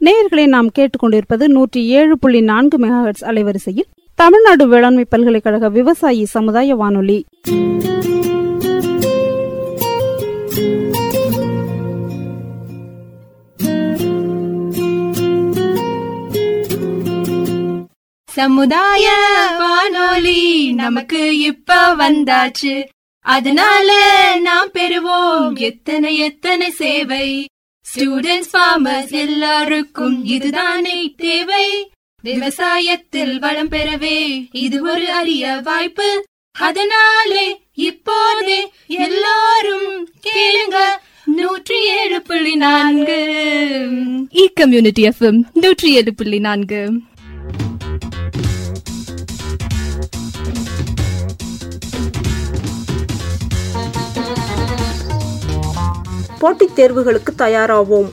நேயர்களை நாம் கேட்டுக்கொண்டிருப்பது நூற்றி ஏழு புள்ளி நான்கு மெகாஹெட்ஸ் அலைவரிசையில் தமிழ்நாடு வேளாண்மை பல்கலைக்கழக விவசாயி சமுதாய வானொலி சமுதாய வானொலி நமக்கு இப்ப வந்தாச்சு அதனால நாம் பெறுவோம் எத்தனை எத்தனை சேவை ஸ்டூடெண்ட்ஸ் ஃபார்மர்ஸ் எல்லாருக்கும் இதுதானே தேவை விவசாயத்தில் வளம் பெறவே இது ஒரு அரிய வாய்ப்பு அதனாலே இப்போதே எல்லாரும் கேளுங்க நூற்றி ஏழு புள்ளி நான்கு இ கம்யூனிட்டி எஃப்எம் நூற்றி ஏழு புள்ளி நான்கு போட்டித் தேர்வுகளுக்கு தயாராவோம்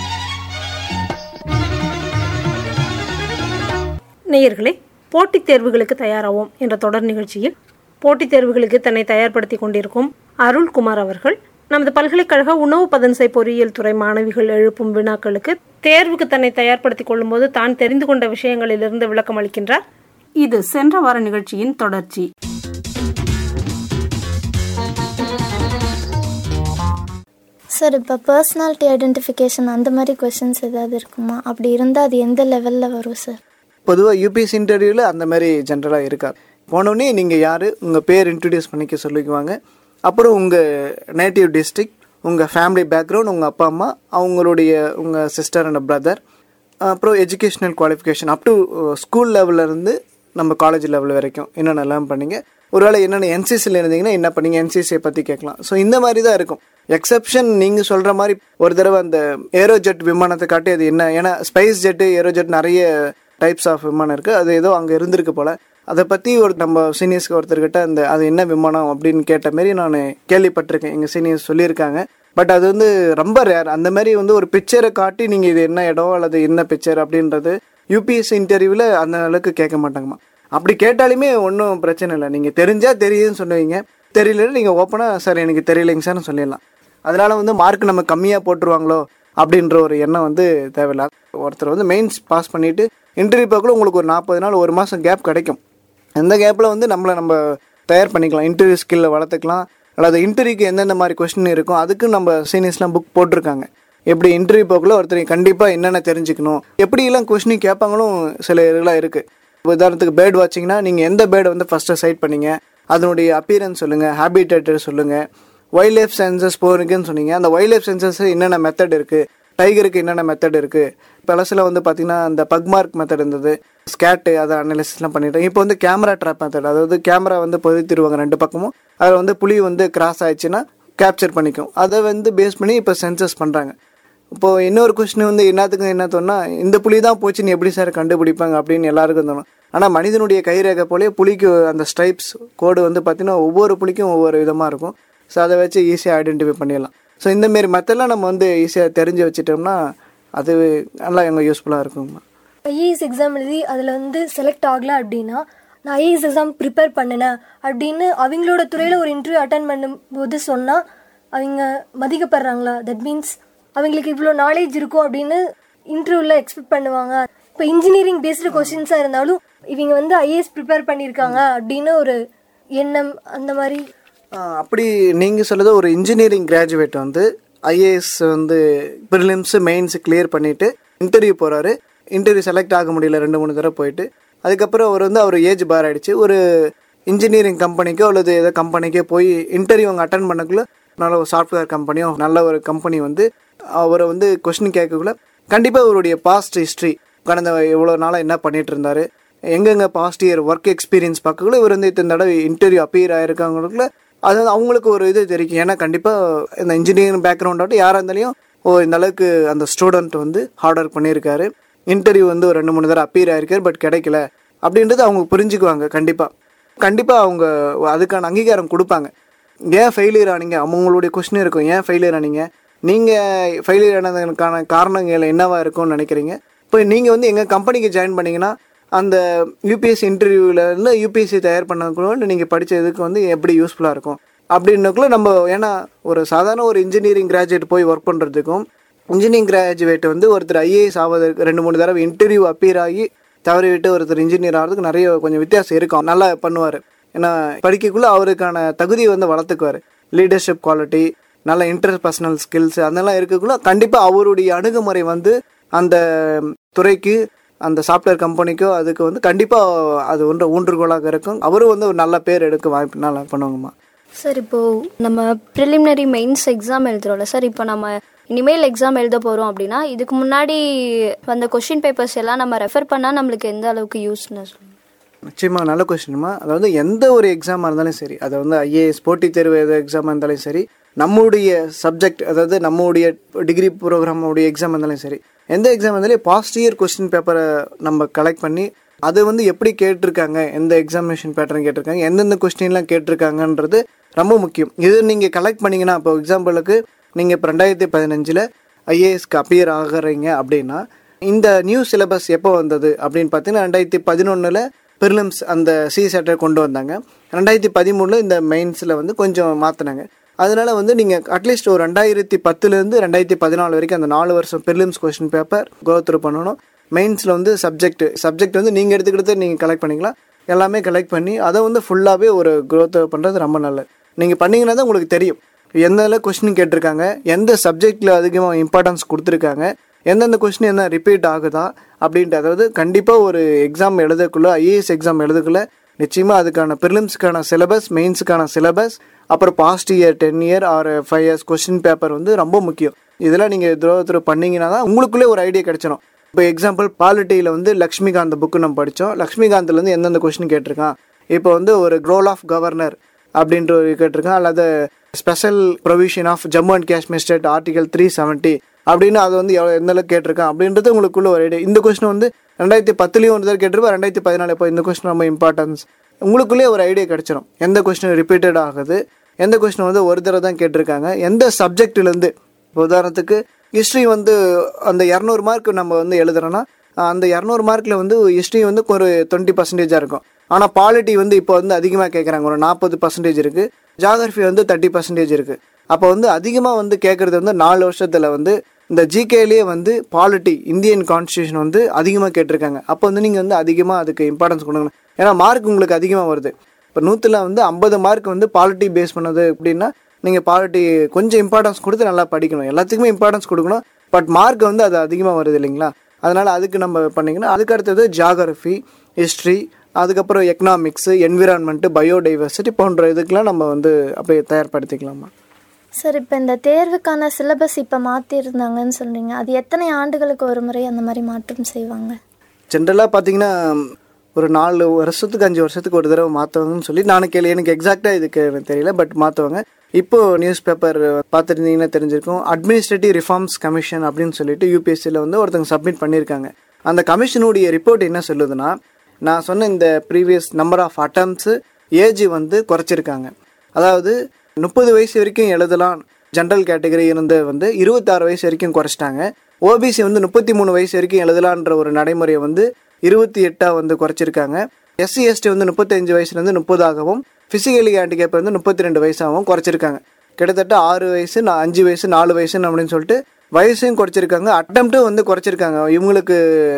நேயர்களே போட்டித் தேர்வுகளுக்கு தயாராவோம் என்ற தொடர் நிகழ்ச்சியில் போட்டித் தேர்வுகளுக்கு தன்னை தயார்படுத்தி கொண்டிருக்கும் அருள்குமார் அவர்கள் நமது பல்கலைக்கழக உணவு பதன்சை பொறியியல் துறை மாணவிகள் எழுப்பும் வினாக்களுக்கு தேர்வுக்கு தன்னை தயார்படுத்திக் கொள்ளும்போது தான் தெரிந்து கொண்ட விஷயங்களிலிருந்து விளக்கம் அளிக்கின்றார் இது சென்ற வார நிகழ்ச்சியின் தொடர்ச்சி சார் இப்போ பர்சனாலிட்டி ஐடென்டிஃபிகேஷன் அந்த மாதிரி கொஷின்ஸ் ஏதாவது இருக்குமா அப்படி இருந்தால் அது எந்த லெவலில் வரும் சார் பொதுவாக யூபிஎஸ் இன்டர்வியூவில் அந்த மாதிரி ஜென்ரலாக இருக்காது போனோடனே நீங்கள் யார் உங்கள் பேர் இன்ட்ரடியூஸ் பண்ணிக்க சொல்லிக்குவாங்க அப்புறம் உங்கள் நேட்டிவ் டிஸ்ட்ரிக்ட் உங்கள் ஃபேமிலி பேக்ரவுண்ட் உங்கள் அப்பா அம்மா அவங்களுடைய உங்கள் சிஸ்டர் அண்ட் பிரதர் அப்புறம் educational qualification up to school லெவல்லேருந்து நம்ம காலேஜ் லெவல் வரைக்கும் என்னென்னலாம் பண்ணீங்க ஒருவேளை என்னென்ன என்சிசியில் இருந்தீங்கன்னா என்ன பண்ணீங்க என்சிசியை பற்றி கேட்கலாம் ஸோ இந்த மாதிரி தான் இருக்கும் எக்ஸப்ஷன் நீங்கள் சொல்கிற மாதிரி ஒரு தடவை அந்த ஏரோ ஜெட் விமானத்தை காட்டி அது என்ன ஏன்னா ஸ்பைஸ் ஜெட்டு ஏரோ ஜெட் நிறைய டைப்ஸ் ஆஃப் விமானம் இருக்குது அது ஏதோ அங்கே இருந்திருக்கு போல் அதை பற்றி ஒரு நம்ம சீனியர்ஸ்க்கு ஒருத்தர்கிட்ட அந்த அது என்ன விமானம் அப்படின்னு கேட்ட மாரி நான் கேள்விப்பட்டிருக்கேன் எங்கள் சீனியர்ஸ் சொல்லியிருக்காங்க பட் அது வந்து ரொம்ப ரேர் அந்த மாதிரி வந்து ஒரு பிக்சரை காட்டி நீங்கள் இது என்ன இடம் அல்லது என்ன பிக்சர் அப்படின்றது யூபிஎஸ்சி இன்டர்வியூவில் அந்த அளவுக்கு கேட்க மாட்டாங்கம்மா அப்படி கேட்டாலுமே ஒன்றும் பிரச்சனை இல்லை நீங்கள் தெரிஞ்சால் தெரியுதுன்னு சொல்லுவீங்க தெரியலன்னு நீங்கள் ஓப்பனாக சார் எனக்கு தெரியலைங்க சார்னு சொல்லிடலாம் அதனால வந்து மார்க் நம்ம கம்மியாக போட்டுருவாங்களோ அப்படின்ற ஒரு எண்ணம் வந்து தேவையில்ல ஒருத்தர் வந்து மெயின்ஸ் பாஸ் பண்ணிவிட்டு இன்டர்வியூ பார்க்கல உங்களுக்கு ஒரு நாற்பது நாள் ஒரு மாதம் கேப் கிடைக்கும் அந்த கேப்பில் வந்து நம்மளை நம்ம தயார் பண்ணிக்கலாம் இன்டர்வியூ ஸ்கில்லை வளர்த்துக்கலாம் அல்லது இன்டர்வியூக்கு எந்தெந்த மாதிரி கொஸ்டின் இருக்கும் அதுக்கு நம்ம சீனியர்ஸ்லாம் புக் போட்டிருக்காங்க எப்படி இன்டர்வியூ போக்கில் ஒருத்தர் கண்டிப்பாக என்னென்ன தெரிஞ்சுக்கணும் எப்படியெல்லாம் கொஸ்டின் கேட்பாங்களும் சில இதெல்லாம் இருக்குது உதாரணத்துக்கு பேர்ட் வாட்சிங்னா நீங்கள் எந்த பேர்டை வந்து ஃபஸ்ட்டு சைட் பண்ணீங்க அதனுடைய அப்பியரன்ஸ் சொல்லுங்கள் ஹேபிடேட்டர் சொல்லுங்கள் வைல்ட் லைஃப் சென்சஸ் போகிறீங்கன்னு சொன்னீங்க அந்த வைல்ட் லைஃப் சென்சஸ் என்னென்ன மெத்தட் இருக்குது டைகருக்கு என்னென்ன மெத்தட் இருக்குது பழசில் வந்து பார்த்தீங்கன்னா அந்த பக்மார்க் மெத்தட் இருந்தது ஸ்கேட்டு அதை அனலிசிஸ்லாம் பண்ணிட்டேன் இப்போ வந்து கேமரா ட்ராப் மெத்தட் அதாவது கேமரா வந்து பொதித்திருவாங்க ரெண்டு பக்கமும் அதில் வந்து புலி வந்து கிராஸ் ஆயிடுச்சுன்னா கேப்சர் பண்ணிக்கும் அதை வந்து பேஸ் பண்ணி இப்போ சென்சஸ் பண்ணுறாங்க இப்போது இன்னொரு கொஸ்டின் வந்து என்னத்துக்கு என்ன தோணுனா இந்த புலி தான் போச்சுன்னு எப்படி சார் கண்டுபிடிப்பாங்க அப்படின்னு எல்லாருக்கும் தோணும் ஆனால் மனிதனுடைய கைரேகை போலே புலிக்கு அந்த ஸ்ட்ரைப்ஸ் கோடு வந்து பார்த்தீங்கன்னா ஒவ்வொரு புலிக்கும் ஒவ்வொரு விதமாக இருக்கும் ஸோ அதை வச்சு ஈஸியாக ஐடென்டிஃபை பண்ணிடலாம் ஸோ இந்தமாரி மெத்தட்லாம் நம்ம வந்து ஈஸியாக தெரிஞ்சு வச்சுட்டோம்னா அது நல்லா எங்கே யூஸ்ஃபுல்லாக இருக்குங்கம்மா ஐஏஎஸ் எக்ஸாம் எழுதி அதில் வந்து செலக்ட் ஆகல அப்படின்னா நான் ஐஏஎஸ் எக்ஸாம் ப்ரிப்பேர் பண்ணினேன் அப்படின்னு அவங்களோட துறையில் ஒரு இன்டர்வியூ அட்டன் பண்ணும்போது சொன்னால் அவங்க மதிக்கப்படுறாங்களா தட் மீன்ஸ் அவங்களுக்கு இவ்வளோ நாலேஜ் இருக்கும் அப்படின்னு இன்டர்வியூவில் எக்ஸ்பெக்ட் பண்ணுவாங்க இப்போ இன்ஜினியரிங் பேஸ்டு கொஸ்டின்ஸாக இருந்தாலும் இவங்க வந்து ஐஏஎஸ் ப்ரிப்பேர் பண்ணியிருக்காங்க அப்படின்னு ஒரு எண்ணம் அந்த மாதிரி அப்படி நீங்கள் சொல்லுறது ஒரு இன்ஜினியரிங் கிராஜுவேட் வந்து ஐஏஎஸ் வந்து ப்ரிலிம்ஸு மெயின்ஸ் கிளியர் பண்ணிவிட்டு இன்டர்வியூ போகிறாரு இன்டர்வியூ செலக்ட் ஆக முடியல ரெண்டு மூணு தடவை போயிட்டு அதுக்கப்புறம் அவர் வந்து அவர் ஏஜ் பார் ஆகிடுச்சு ஒரு இன்ஜினியரிங் கம்பெனிக்கோ அல்லது ஏதோ கம்பெனிக்கோ போய் இன்டர்வியூ அங்கே அட்டன் பண்ணக்குள்ள நல்ல ஒரு சாஃப்ட்வேர் கம்பெனியோ நல்ல ஒரு கம்பெனி வந்து அவரை வந்து கொஸ்டின் கேட்கக்குள்ள கண்டிப்பாக அவருடைய பாஸ்ட் ஹிஸ்ட்ரி கடந்த எவ்வளோ நாளாக என்ன பண்ணிட்டு இருந்தாரு எங்கெங்க பாஸ்ட் இயர் ஒர்க் எக்ஸ்பீரியன்ஸ் பார்க்கக்குள்ள இவர் வந்து இத்தனை தடவை இன்டர்வியூ அப்பியர் ஆயிருக்காங்களுக்குள்ள அது அவங்களுக்கு ஒரு இது தெரியும் ஏன்னா கண்டிப்பாக இந்த இன்ஜினியரிங் பேக்ரவுண்ட் ஆகட்டும் யாராக இருந்தாலையும் ஓ இந்த அளவுக்கு அந்த ஸ்டூடெண்ட் வந்து ஹார்ட் ஒர்க் பண்ணியிருக்காரு இன்டர்வியூ வந்து ஒரு ரெண்டு மூணு தடவை அப்பியர் ஆயிருக்காரு பட் கிடைக்கல அப்படின்றது அவங்க புரிஞ்சுக்குவாங்க கண்டிப்பாக கண்டிப்பாக அவங்க அதுக்கான அங்கீகாரம் கொடுப்பாங்க ஏன் ஃபெயிலியர் ஆனீங்க அவங்களுடைய கொஸ்டின் இருக்கும் ஏன் ஃபெயிலியர் ஆனீங்க நீங்கள் ஃபெயிலியர் ஆனதுக்கான காரணங்கள் என்னவா இருக்கும்னு நினைக்கிறீங்க இப்போ நீங்கள் வந்து எங்கள் கம்பெனிக்கு ஜாயின் பண்ணீங்கன்னா அந்த யூபிஎஸ்சி இன்டர்வியூவிலேருந்து யூபிஎஸ்சி தயார் பண்ணக்குள்ள நீங்கள் படித்த இதுக்கு வந்து எப்படி யூஸ்ஃபுல்லாக இருக்கும் அப்படின்னக்குள்ள நம்ம ஏன்னா ஒரு சாதாரண ஒரு இன்ஜினியரிங் கிராஜுவேட் போய் ஒர்க் பண்ணுறதுக்கும் இன்ஜினியரிங் கிராஜுவேட் வந்து ஒருத்தர் ஐஏஎஸ் ஆவதற்கு ரெண்டு மூணு தடவை இன்டர்வியூ அப்பியர் ஆகி தவறிவிட்டு ஒருத்தர் இன்ஜினியர் ஆகிறதுக்கு நிறைய கொஞ்சம் வித்தியாசம் இருக்கும் நல்லா பண்ணுவார் ஏன்னா படிக்கக்குள்ள அவருக்கான தகுதியை வந்து வளர்த்துக்குவார் லீடர்ஷிப் குவாலிட்டி நல்ல இன்டர்பர்சனல் ஸ்கில்ஸ் அதெல்லாம் இருக்கக்குள்ள கண்டிப்பாக அவருடைய அணுகுமுறை வந்து அந்த துறைக்கு அந்த சாஃப்ட்வேர் கம்பெனிக்கோ அதுக்கு வந்து கண்டிப்பாக அது ஒன்று ஊன்றுகோலாக இருக்கும் அவரும் வந்து ஒரு நல்ல பேர் எடுக்க வாய்ப்பு நல்லா பண்ணுவாங்கம்மா சார் இப்போது நம்ம ப்ரிலிமினரி மெயின்ஸ் எக்ஸாம் எழுதுறோம்ல சார் இப்போ நம்ம இனிமேல் எக்ஸாம் எழுத போகிறோம் அப்படின்னா இதுக்கு முன்னாடி வந்த கொஷின் பேப்பர்ஸ் எல்லாம் நம்ம ரெஃபர் பண்ணால் நம்மளுக்கு எந்த அளவுக்கு யூஸ்னு சொல்லுங்கள் நிச்சயமாக நல்ல கொஸ்டின்மா அதாவது எந்த ஒரு எக்ஸாமாக இருந்தாலும் சரி அது வந்து ஐஏஎஸ் போட்டித் தேர்வு எது எக்ஸாமாக இருந்தாலும் சரி நம்முடைய சப்ஜெக்ட் அதாவது நம்முடைய டிகிரி ப்ரோக்ராமுடைய எக்ஸாம் இருந்தாலும் சரி எந்த எக்ஸாம் இருந்தாலும் பாஸ்ட் இயர் கொஸ்டின் பேப்பரை நம்ம கலெக்ட் பண்ணி அது வந்து எப்படி கேட்டிருக்காங்க எந்த எக்ஸாமினேஷன் பேட்டர்ன் கேட்டிருக்காங்க எந்தெந்த கொஸ்டின்லாம் கேட்டிருக்காங்கன்றது ரொம்ப முக்கியம் இது நீங்கள் கலெக்ட் பண்ணீங்கன்னா இப்போ எக்ஸாம்பிளுக்கு நீங்கள் இப்போ ரெண்டாயிரத்தி பதினஞ்சில் ஐஏஎஸ்க்கு அப்பியர் ஆகுறீங்க அப்படின்னா இந்த நியூ சிலபஸ் எப்போ வந்தது அப்படின்னு பார்த்தீங்கன்னா ரெண்டாயிரத்தி பதினொன்றில் பிரிலிம்ஸ் அந்த சி செட்டர் கொண்டு வந்தாங்க ரெண்டாயிரத்தி பதிமூணில் இந்த மெயின்ஸில் வந்து கொஞ்சம் மாற்றினாங்க அதனால வந்து நீங்கள் அட்லீஸ்ட் ஒரு ரெண்டாயிரத்தி பத்துலேருந்து ரெண்டாயிரத்தி பதினாலு வரைக்கும் அந்த நாலு வருஷம் பிரிலிம்ஸ் கொஸ்டின் பேப்பர் கோத்ரூ பண்ணணும் மெயின்ஸில் வந்து சப்ஜெக்ட் சப்ஜெக்ட் வந்து நீங்கள் எடுத்துக்கிட்டு நீங்கள் கலெக்ட் பண்ணிக்கலாம் எல்லாமே கலெக்ட் பண்ணி அதை வந்து ஃபுல்லாகவே ஒரு growth பண்ணுறது ரொம்ப நல்லது நீங்கள் பண்ணீங்கன்னா தான் உங்களுக்கு தெரியும் எந்த கொஸ்டின் கேட்டிருக்காங்க எந்த சப்ஜெக்டில் அதிகமாக இம்பார்ட்டன்ஸ் கொடுத்துருக்காங்க எந்தெந்த கொஸ்டின் என்ன ரிப்பீட் ஆகுதா அப்படின்ட்டு அதாவது கண்டிப்பாக ஒரு எக்ஸாம் எழுதக்குள்ள ஐஏஎஸ் எக்ஸாம் எழுதக்குள்ள நிச்சயமாக அதுக்கான ப்ரிலிம்ஸ்க்கான சிலபஸ் மெயின்ஸுக்கான சிலபஸ் அப்புறம் past year ten year or five years question paper வந்து ரொம்ப முக்கியம் இதெல்லாம் நீங்கள் துரோகத்தில் பண்ணீங்கன்னா தான் உங்களுக்குள்ளே ஒரு ஐடியா கிடைச்சிடும் இப்போ எக்ஸாம்பிள் பாலிட்டியில் வந்து லக்ஷ்மிகாந்த் புக்கு நம்ம படித்தோம் லக்ஷ்மிகாந்த்லேருந்து எந்தெந்த கொஸ்டின் கேட்டிருக்கான் இப்போ வந்து ஒரு ரோல் ஆஃப் கவர்னர் அப்படின்ற ஒரு கேட்டிருக்கான் அல்லது special provision of Jammu and Kashmir state article three seventy அப்படின்னு அது வந்து எவ்வளோ எந்த அளவுக்கு கேட்டிருக்கான் அப்படின்றது உங்களுக்குள்ள ஒரு ஐடியா இந்த கொஸ்டின் வந்து ரெண்டாயிரத்தி பத்துலேயும் ஒரு தடவை கேட்டிருப்பா ரெண்டாயிரத்தி பதினாலு இப்போ இந்த கொஸ்டின் ரொம்ப இம்பார்ட்டன்ஸ் உங்களுக்குள்ளேயே ஒரு ஐடியா கிடைச்சிடும் எந்த கொஸ்டின் ரிப்பீட்டட் ஆகுது எந்த கொஸ்டின் வந்து ஒரு தடவை தான் கேட்டிருக்காங்க எந்த சப்ஜெக்ட்லேருந்து இப்போ உதாரணத்துக்கு ஹிஸ்ட்ரி வந்து அந்த இரநூறு மார்க் நம்ம வந்து எழுதுறோன்னா அந்த இரநூறு மார்க்கில் வந்து ஹிஸ்ட்ரி வந்து ஒரு டுவெண்ட்டி பர்சன்டேஜாக இருக்கும் ஆனால் பாலிட்டி வந்து இப்போ வந்து அதிகமாக கேட்குறாங்க ஒரு நாற்பது பர்சன்டேஜ் இருக்குது ஜாகிரஃபி வந்து தேர்ட்டி பர்சன்டேஜ் இருக்குது அப்போ வந்து அதிகமாக வந்து கேட்குறது வந்து நாலு வருஷத்தில் வந்து இந்த ஜிகேலேயே வந்து பாலிட்டி இந்தியன் கான்ஸ்டியூஷன் வந்து அதிகமாக கேட்டிருக்காங்க அப்போ வந்து நீங்கள் வந்து அதிகமாக அதுக்கு இம்பார்ட்டன்ஸ் கொடுக்கணும் ஏன்னா மார்க் உங்களுக்கு அதிகமாக வருது இப்போ நூற்றில் வந்து ஐம்பது மார்க் வந்து பாலிட்டி பேஸ் பண்ணது அப்படின்னா நீங்கள் பாலிட்டி கொஞ்சம் இம்பார்ட்டன்ஸ் கொடுத்து நல்லா படிக்கணும் எல்லாத்துக்குமே இம்பார்ட்டன்ஸ் கொடுக்கணும் பட் மார்க் வந்து அது அதிகமாக வருது இல்லைங்களா அதனால் அதுக்கு நம்ம பண்ணிங்கன்னா அதுக்கு அடுத்தது ஜாகிரஃபி ஹிஸ்ட்ரி அதுக்கப்புறம் எக்கனாமிக்ஸு என்விரான்மெண்ட்டு பயோடைவர்சிட்டி போன்ற இதுக்கெலாம் நம்ம வந்து அப்படியே தயார்படுத்திக்கலாமா சார் இப்போ இந்த தேர்வுக்கான சிலபஸ் இப்போ மாற்றிருந்தாங்கன்னு சொல்றீங்க அது எத்தனை ஆண்டுகளுக்கு ஒரு முறை அந்த மாதிரி மாற்றம் செய்வாங்க ஜென்ரலாக பார்த்தீங்கன்னா ஒரு நாலு வருஷத்துக்கு அஞ்சு வருஷத்துக்கு ஒரு தடவை மாற்றுவாங்கன்னு சொல்லி நான் கேள்வி எனக்கு எக்ஸாக்டாக இதுக்கு எனக்கு தெரியல பட் மாற்றுவாங்க இப்போ நியூஸ் பேப்பர் பார்த்துருந்தீங்கன்னா தெரிஞ்சிருக்கும் அட்மினிஸ்ட்ரேட்டிவ் ரிஃபார்ம்ஸ் கமிஷன் அப்படின்னு சொல்லிட்டு யூபிஎஸ்சியில் வந்து ஒருத்தங்க சப்மிட் பண்ணியிருக்காங்க அந்த கமிஷனுடைய ரிப்போர்ட் என்ன சொல்லுதுன்னா நான் சொன்ன இந்த previous number of attempts age வந்து குறைச்சிருக்காங்க அதாவது முப்பது வயசு வரைக்கும் எழுதலாம் ஜென்ரல் கேட்டகரி இருந்து வந்து இருபத்தாறு வயசு வரைக்கும் குறைச்சிட்டாங்க ஓபிசி வந்து முப்பத்தி மூணு வயசு வரைக்கும் எழுதலான்ற ஒரு நடைமுறையை வந்து இருபத்தி எட்டாக வந்து குறைச்சிருக்காங்க எஸ்சி எஸ்டி வந்து முப்பத்தஞ்சு வயசுலேருந்து முப்பதாகவும் ஃபிசிக்கலி ஹேண்டிகேப் வந்து முப்பத்தி ரெண்டு வயசாகவும் குறைச்சிருக்காங்க கிட்டத்தட்ட ஆறு வயசு நான் அஞ்சு வயசு நாலு வயசுன்னு அப்படின்னு சொல்லிட்டு வயசையும் குறைச்சிருக்காங்க அட்டம்ப்ட்டும் வந்து குறைச்சிருக்காங்க இவங்களுக்கு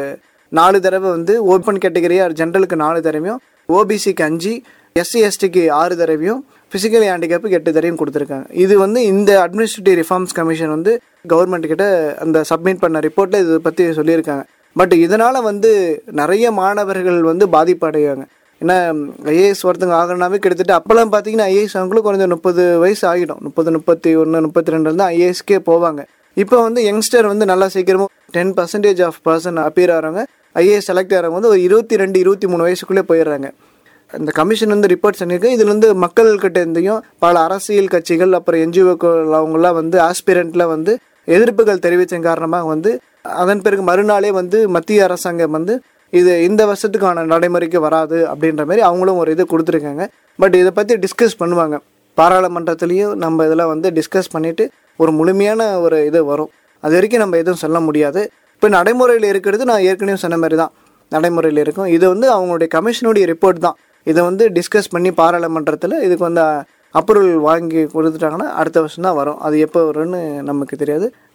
நாலு தடவை வந்து ஓப்பன் கேட்டகரியா ஜென்ரலுக்கு நாலு தடவையும் ஓபிசிக்கு அஞ்சு எஸ்சி எஸ்டிக்கு ஆறு தடவையும் ஃபிசிக்கலி ஹேண்டிகேப்புக்கு எட்டு தடவையும் கொடுத்துருக்காங்க இது வந்து இந்த அட்மினிஸ்ட்ரேட்டிவ் ரிஃபார்ம்ஸ் கமிஷன் வந்து கவர்மெண்ட் கிட்ட அந்த சப்மிட் பண்ண ரிப்போர்ட்டில் இதை பற்றி சொல்லியிருக்காங்க பட் இதனால் வந்து நிறைய மாணவர்கள் வந்து பாதிப்படைவாங்க ஏன்னா ஐஏஎஸ் ஒருத்தங்க ஆகணும்னாவே கிட்டத்தட்ட அப்போல்லாம் பார்த்தீங்கன்னா ஐஏஎஸ் அவங்களும் கொஞ்சம் முப்பது வயசு ஆகிடும் முப்பது முப்பத்தி ஒன்று முப்பத்தி ரெண்டு தான் ஐஏஎஸ்க்கே போவாங்க இப்போ வந்து யங்ஸ்டர் வந்து நல்லா சீக்கிரமாக ten percentage of person appear ஆகிறவங்க ஐஏஎஸ் செலக்ட் ஆகிறவங்க வந்து ஒரு இருபத்தி ரெண்டு இருபத்தி மூணு வயசுக்குள்ளே போயிடுறாங்க இந்த கமிஷன் வந்து ரிப்போர்ட் பண்ணியிருக்கு இதுல இருந்து மக்கள்கிட்ட இருந்தையும் பல அரசியல் கட்சிகள் அப்புறம் என்ஜிஓக்கள் அவங்களாம் வந்து ஆஸ்பிரண்ட்ல வந்து எதிர்ப்புகள் தெரிவித்தன் காரணமாக வந்து அதன் பிறகு மறுநாளே வந்து மத்திய அரசாங்கம் வந்து இது இந்த வருஷத்துக்கான நடைமுறைக்கு வராது அப்படின்ற மாதிரி அவங்களும் ஒரு இது கொடுத்துருக்காங்க பட் இதை பற்றி டிஸ்கஸ் பண்ணுவாங்க பாராளுமன்றத்துலேயும் நம்ம இதெல்லாம் வந்து டிஸ்கஸ் பண்ணிட்டு ஒரு முழுமையான ஒரு இது வரும் அது வரைக்கும் நம்ம எதுவும் சொல்ல முடியாது இப்போ நடைமுறையில் இருக்கிறது நான் ஏற்கனவே சொன்ன மாதிரி தான் நடைமுறையில் இருக்கும் இது வந்து அவங்களுடைய கமிஷனுடைய ரிப்போர்ட் தான் இதை வந்து டிஸ்கஸ் பண்ணி பாராளுமன்றத்தில் இதுக்கு வந்து அப்ரூவல் வாங்கி கொடுத்துட்டாங்கன்னா அடுத்த வருஷம் தான் வரும் அது எப்போ வரும்னு நமக்கு தெரியாது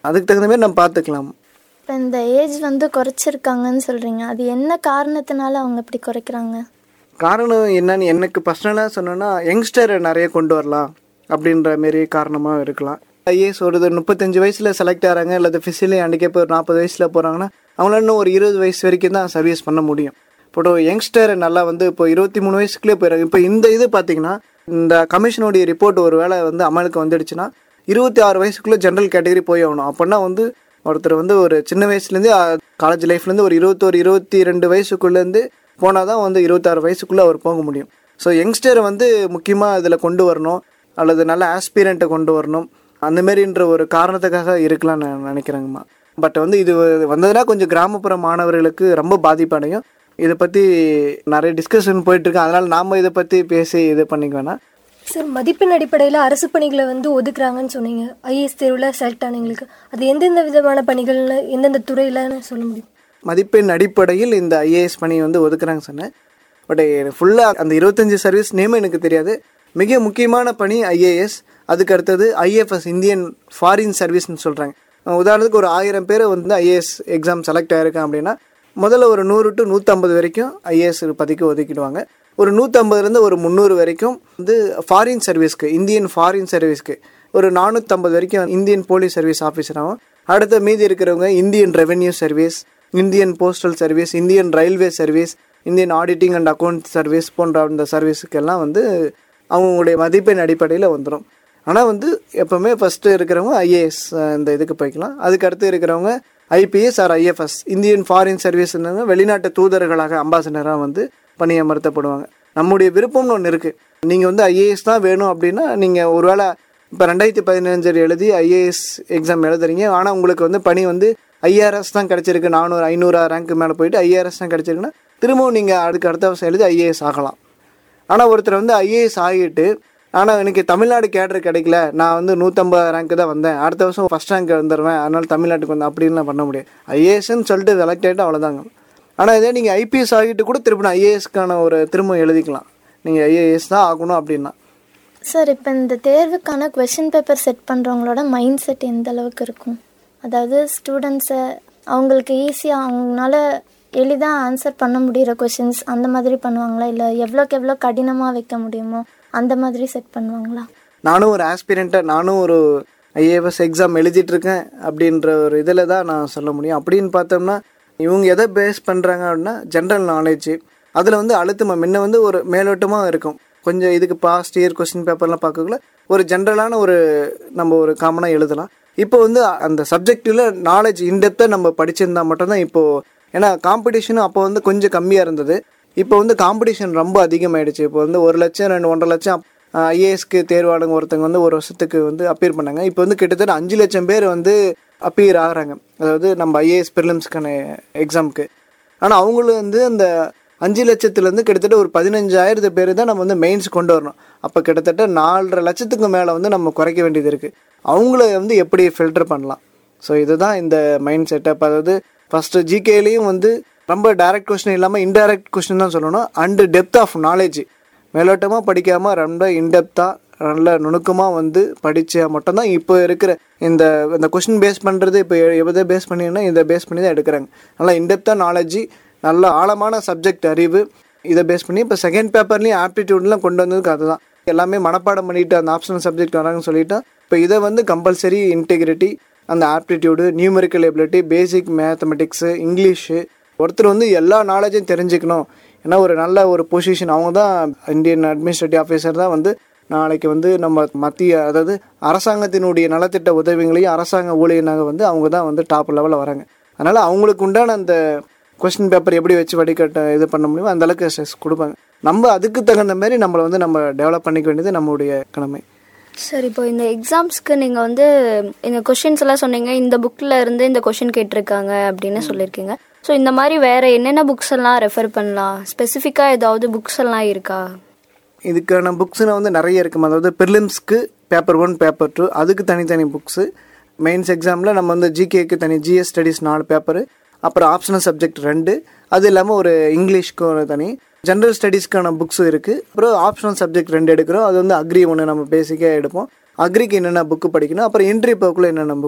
அதுக்கு தகுந்த மாதிரி நம்ம பார்த்துக்கலாம் இப்போ இந்த ஏஜ் வந்து குறைச்சிருக்காங்கன்னு சொல்கிறீங்க அது என்ன காரணத்தினால அவங்க இப்படி குறைக்கிறாங்க காரணம் என்னன்னு எனக்கு பர்சனலாக சொன்னோன்னா யங்ஸ்டரை நிறைய கொண்டு வரலாம் அப்படின்ற மாரி காரணமாக இருக்கலாம் ஐஏஎஸ் ஒரு முப்பத்தஞ்சு வயசில் செலக்ட் ஆகிறாங்க அல்லது ஃபிசிலி அன்றைக்கே இப்போ ஒரு நாற்பது வயசில் போகிறாங்கன்னா அவங்களால இன்னும் ஒரு இருபது வயசு வரைக்கும் தான் சர்வீஸ் பண்ண முடியும் இப்போ யங்ஸ்டர் நல்லா வந்து இப்போ இருபத்தி மூணு வயசுக்குள்ளே போயிடுறாங்க இப்போ இந்த இது பார்த்தீங்கன்னா இந்த கமிஷனுடைய ரிப்போர்ட் ஒரு வேளை வந்து அமலுக்கு வந்துடுச்சுன்னா இருபத்தி ஆறு வயசுக்குள்ளே ஜென்ரல் கேட்டகரி போய் ஆகணும் அப்படின்னா வந்து ஒருத்தர் வந்து ஒரு சின்ன வயசுலேருந்து காலேஜ் லைஃப்லேருந்து ஒரு இருபத்தோரு இருபத்தி ரெண்டு வயசுக்குள்ளேருந்து போனால் தான் வந்து இருபத்தாறு வயசுக்குள்ளே அவர் போக முடியும் ஸோ யங்ஸ்டரை வந்து முக்கியமாக இதில் கொண்டு வரணும் அல்லது நல்ல ஆஸ்பிரண்ட்டை கொண்டு வரணும் அந்த மாதிரின்ற ஒரு காரணத்துக்காக இருக்கலாம் நான் நினைக்கிறேங்கம்மா பட் வந்து இது வந்ததுன்னா கொஞ்சம் கிராமப்புற மாணவர்களுக்கு ரொம்ப பாதிப்படையும் இதை பற்றி நிறைய டிஸ்கஷன் போயிட்டுருக்கு அதனால் நாம் இதை பற்றி பேசி இது பண்ணிக்க வேணாம் சார் மதிப்பெண் அடிப்படையில் அரசு பணிகளை வந்து ஒதுக்குறாங்கன்னு சொன்னீங்க ஐஏஎஸ் தேர்வில் செலக்ட் ஆனவங்களுக்கு அது எந்தெந்த விதமான பணிகள்னு எந்தெந்த துறையிலன்னு சொல்ல முடியும் மதிப்பெண் அடிப்படையில் இந்த ஐஏஎஸ் பணி வந்து ஒதுக்குறாங்க சொன்னேன் பட் ஃபுல்லாக அந்த இருபத்தஞ்சி சர்வீஸ் நேம் எனக்கு தெரியாது மிக முக்கியமான பணி ஐஏஎஸ் அதுக்கு அடுத்தது ஐஎஃப்எஸ் இந்தியன் ஃபாரின் சர்வீஸ்னு சொல்கிறாங்க உதாரணத்துக்கு ஒரு ஆயிரம் பேர் வந்து ஐஏஎஸ் எக்ஸாம் செலக்ட் ஆயிருக்கான் அப்படின்னா முதல்ல ஒரு நூறு டு நூற்றம்பது வரைக்கும் ஐஏஎஸ் பதிக்கு ஒதுக்கிடுவாங்க ஒரு நூற்றம்பதுலேருந்து ஒரு முந்நூறு வரைக்கும் வந்து ஃபாரின் சர்வீஸ்க்கு இந்தியன் ஃபாரின் சர்வீஸ்க்கு ஒரு நானூற்றம்பது வரைக்கும் இந்தியன் போலீஸ் சர்வீஸ் ஆஃபீஸராகவும் அடுத்த மீதி இருக்கிறவங்க Indian revenue service Indian postal service Indian railway service Indian auditing and account service போன்ற அந்த சர்வீஸுக்கெல்லாம் வந்து அவங்களுடைய மதிப்பெண் அடிப்படையில் வந்துடும் ஆனால் வந்து எப்போவுமே ஃபஸ்ட்டு இருக்கிறவங்க ஐஏஎஸ் இந்த இதுக்கு போய்க்கலாம் அதுக்கு அடுத்து இருக்கிறவங்க IPS or IFS Indian foreign சர்வீஸ்னாங்க வெளிநாட்டு தூதர்களாக அம்பாசிடராக வந்து பணியமர்த்தப்படுவாங்க நம்முடைய விருப்பம்னு ஒன்று இருக்குது நீங்கள் வந்து ஐஏஎஸ் தான் வேணும் அப்படின்னா நீங்கள் ஒருவேளை இப்போ ரெண்டாயிரத்தி பதினஞ்சு எழுதி ஐஏஎஸ் எக்ஸாம் எழுதுறீங்க ஆனால் உங்களுக்கு வந்து பணி வந்து ஐஆர்எஸ் தான் கிடச்சிருக்கு நானூறு ஐநூறு ரேங்க் மேலே போயிட்டு ஐஆர்எஸ் தான் கிடச்சிருக்குன்னா திரும்பவும் நீங்கள் அதுக்கு அடுத்த வருஷம் எழுதி ஐஏஎஸ் ஆகலாம் ஆனால் ஒருத்தர் வந்து ஐஏஎஸ் ஆகிட்டு ஆனால் எனக்கு தமிழ்நாடு கேடர் கிடைக்கல நான் வந்து நூற்றம்பது ரேங்க்கு தான் வந்தேன் அடுத்த வருஷம் ஃபஸ்ட் ரேங்க் வந்துடுவேன் அதனால் தமிழ்நாட்டுக்கு வந்தேன் அப்படின்லாம் பண்ண முடியாது ஐஏஎஸ்ன்னு சொல்லிட்டு செலக்ட் ஆகிட்டு அவ்வளோதாங்க ஆனால் இதே நீங்கள் ஐபிஎஸ் ஆகிட்டு கூட திரும்ப ஐஏஎஸ்க்கான ஒரு திரும்ப எழுதிக்கலாம் நீங்கள் ஐஏஎஸ் தான் ஆகணும் அப்படின்னா சார் இப்போ இந்த தேர்வுக்கான கொஷின் பேப்பர் செட் பண்ணுறவங்களோட மைண்ட் செட் எந்த அளவுக்கு இருக்கும் அதாவது ஸ்டூடெண்ட்ஸை அவங்களுக்கு ஈஸியாக அவங்களால எளிதாக ஆன்சர் பண்ண முடிகிற கொஷின்ஸ் அந்த மாதிரி பண்ணுவாங்களா இல்லை எவ்வளோக்கு எவ்வளோ கடினமாக வைக்க முடியுமோ அந்த மாதிரி செட் பண்ணுவாங்களா நானும் ஒரு ஆஸ்பிரண்ட்டாக நானும் ஒரு ஐஏஎஸ் எக்ஸாம் எழுதிட்டுருக்கேன் அப்படின்ற ஒரு இதில் தான் நான் சொல்ல முடியும் அப்படின்னு பார்த்தோம்னா இவங்க எதை பேஸ் பண்ணுறாங்க அப்படின்னா ஜென்ரல் நாலேஜ் அதில் வந்து அழுத்தமாக முன்ன வந்து ஒரு மேலோட்டமாக இருக்கும் கொஞ்சம் இதுக்கு பாஸ்ட் இயர் கொஸ்டின் பேப்பர்லாம் பார்க்கக்குள்ள ஒரு ஜென்ரலான ஒரு நம்ம ஒரு காமனாக எழுதலாம் இப்போ வந்து அந்த சப்ஜெக்டில் நாலேஜ் இன்டெப்த்தாக நம்ம படிச்சிருந்தா மட்டும்தான் இப்போது ஏன்னா காம்படிஷனும் அப்போ வந்து கொஞ்சம் கம்மியாக இருந்தது இப்போ வந்து காம்படிஷன் ரொம்ப அதிகமாயிடுச்சு இப்போ வந்து ஒரு லட்சம் ரெண்டு ஒன்றரை லட்சம் ஐஏஎஸ்க்கு தேர்வாளங்க ஒருத்தங்க வந்து ஒரு வருஷத்துக்கு வந்து அப்பீர் பண்ணாங்க இப்போ வந்து கிட்டத்தட்ட அஞ்சு லட்சம் பேர் வந்து அப்பீர் ஆகிறாங்க அதாவது நம்ம ஐஏஎஸ் ப்ரிலிம்ஸ்க்கான எக்ஸாமுக்கு ஆனால் அவங்களும் வந்து அந்த அஞ்சு லட்சத்துலேருந்து கிட்டத்தட்ட ஒரு பதினஞ்சாயிரத்து பேர் தான் நம்ம வந்து மெயின்ஸ் கொண்டு வரணும் அப்போ கிட்டத்தட்ட நாலரை லட்சத்துக்கு மேலே வந்து நம்ம குறைக்க வேண்டியது இருக்குது அவங்கள வந்து எப்படி ஃபில்டர் பண்ணலாம் ஸோ இதுதான் இந்த மைண்ட் செட்டப் அதாவது ஃபஸ்ட்டு ஜிகேலையும் வந்து ரொம்ப டைரக்ட் கொஸ்டின் இல்லாமல் இன்டைரக்ட் கொஸ்டின் தான் சொல்லணும் அண்டு டெப்த் ஆஃப் நாலேஜ் மேலோட்டமாக படிக்காமல் ரொம்ப இன்டெப்த்தாக நல்ல நுணுக்கமாக வந்து படித்தா மட்டும்தான் இப்போ இருக்கிற இந்த இந்த கொஷின் பேஸ் பண்ணுறது இப்போ எதை பேஸ் பண்ணினா இதை பேஸ் பண்ணி தான் எடுக்கிறாங்க நல்லா இன்டெப்த்தாக நாலேஜ் நல்ல ஆழமான சப்ஜெக்ட் அறிவு இதை பேஸ் பண்ணி இப்போ செகண்ட் பேப்பர்லேயும் ஆப்டிடியூட்லாம் கொண்டு வந்ததுக்கு அதுதான் எல்லாமே மனப்பாடம் பண்ணிட்டு அந்த ஆப்ஷனல் சப்ஜெக்ட் வராங்கன்னு சொல்லிட்டா இப்போ இதை வந்து கம்பல்சரி இன்டெகிரிட்டி அந்த aptitude numerical ability basic mathematics English ஒருத்தர் வந்து எல்லா நாலேஜும் தெரிஞ்சுக்கணும் ஏன்னா ஒரு நல்ல ஒரு பொசிஷன் அவங்க தான் இந்தியன் அட்மினிஸ்ட்ரேட்டிவ் ஆஃபீஸர் தான் வந்து நாளைக்கு வந்து நம்ம மத்திய அதாவது அரசாங்கத்தினுடைய நலத்திட்ட உதவிகளையும் அரசாங்க ஊழியனாக வந்து அவங்க தான் வந்து டாப் லெவலில் வராங்க அதனால் அவங்களுக்கு உண்டான அந்த கொஸ்டின் பேப்பர் எப்படி வச்சு வடிகட்ட இது பண்ண முடியுமோ அந்த அளவுக்கு ஸ்ட்ரெஸ் கொடுப்பாங்க நம்ம அதுக்கு தகுந்த மாதிரி நம்மளை வந்து நம்ம டெவலப் பண்ணிக்க வேண்டியது நம்மளுடைய கடமை சார் இப்போ இந்த எக்ஸாம்ஸ்க்கு நீங்கள் வந்து இந்த கொஷின்ஸ் எல்லாம் சொன்னீங்க இந்த புக்கில் இருந்து இந்த கொஷின் கேட்டிருக்காங்க அப்படின்னு சொல்லியிருக்கீங்க ஸோ இந்த மாதிரி வேற என்னென்ன புக்ஸ் எல்லாம் ரெஃபர் பண்ணலாம் ஸ்பெசிஃபிக்காக ஏதாவது புக்ஸ் எல்லாம் இருக்கா இதுக்கான புக்ஸ்னு வந்து நிறைய இருக்கும் அதாவது ப்ரிலிம்ஸ்க்கு பேப்பர் ஒன் பேப்பர் டூ அதுக்கு தனித்தனி புக்ஸு மெயின்ஸ் எக்ஸாமில் நம்ம வந்து ஜிகேக்கு தனி ஜிஎஸ் ஸ்டடீஸ் நாலு பேப்பரு அப்புறம் ஆப்ஷனல் சப்ஜெக்ட் ரெண்டு அது இல்லாமல் ஒரு இங்கிலீஷ்க்கு ஒரு தனி ஜென்ரல் ஸ்டடீஸ்க்கான புக்ஸும் இருக்குது அப்புறம் ஆப்ஷனல் சப்ஜெக்ட் ரெண்டு எடுக்கிறோம் அது வந்து அக்ரி ஒன்று நம்ம பேசிக்காக எடுப்போம் அக்ரிக்கு என்னென்ன புக்கு படிக்கணும் அப்புறம் என்ட்ரி போக்குள்ள என்னென்ன புக்கு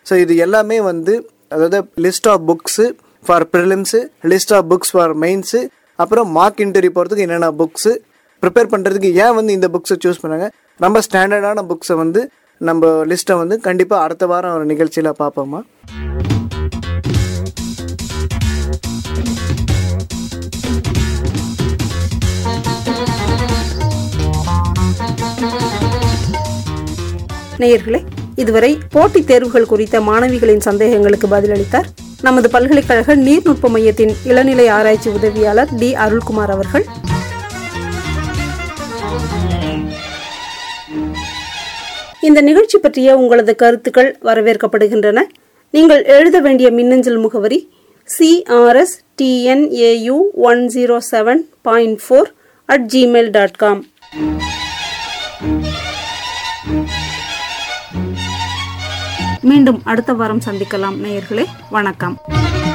ஸோ இது எல்லாமே வந்து அதாவது list of books for prelims list of books for mains அப்புறம் மார்க் இன்டர்வியூ போகிறதுக்கு என்னென்ன புக்ஸு ப்ரிப்பேர் பண்ணுறதுக்கு ஏன் வந்து இந்த புக்ஸை சூஸ் பண்ணாங்க ரொம்ப ஸ்டாண்டர்டான புக்ஸை வந்து நம்ம லிஸ்ட்டை வந்து கண்டிப்பாக அடுத்த வாரம் ஒரு நிகழ்ச்சியில் பார்ப்போமா நேயர்களே இதுவரை போட்டித் தேர்வுகள் குறித்த மாணவிகளின் சந்தேகங்களுக்கு பதிலளித்தார் நமது பல்கலைக்கழக நீர்நுட்ப மையத்தின் இளநிலை ஆராய்ச்சி உதவியாளர் டி அருள்குமார் அவர்கள் இந்த நிகழ்ச்சி பற்றிய உங்களது கருத்துக்கள் வரவேற்கப்படுகின்றன நீங்கள் எழுத வேண்டிய மின்னஞ்சல் முகவரி C R S T N A U one zero seven point four at Gmail dot com மீண்டும் அடுத்த வாரம் சந்திக்கலாம் நேயர்களே வணக்கம்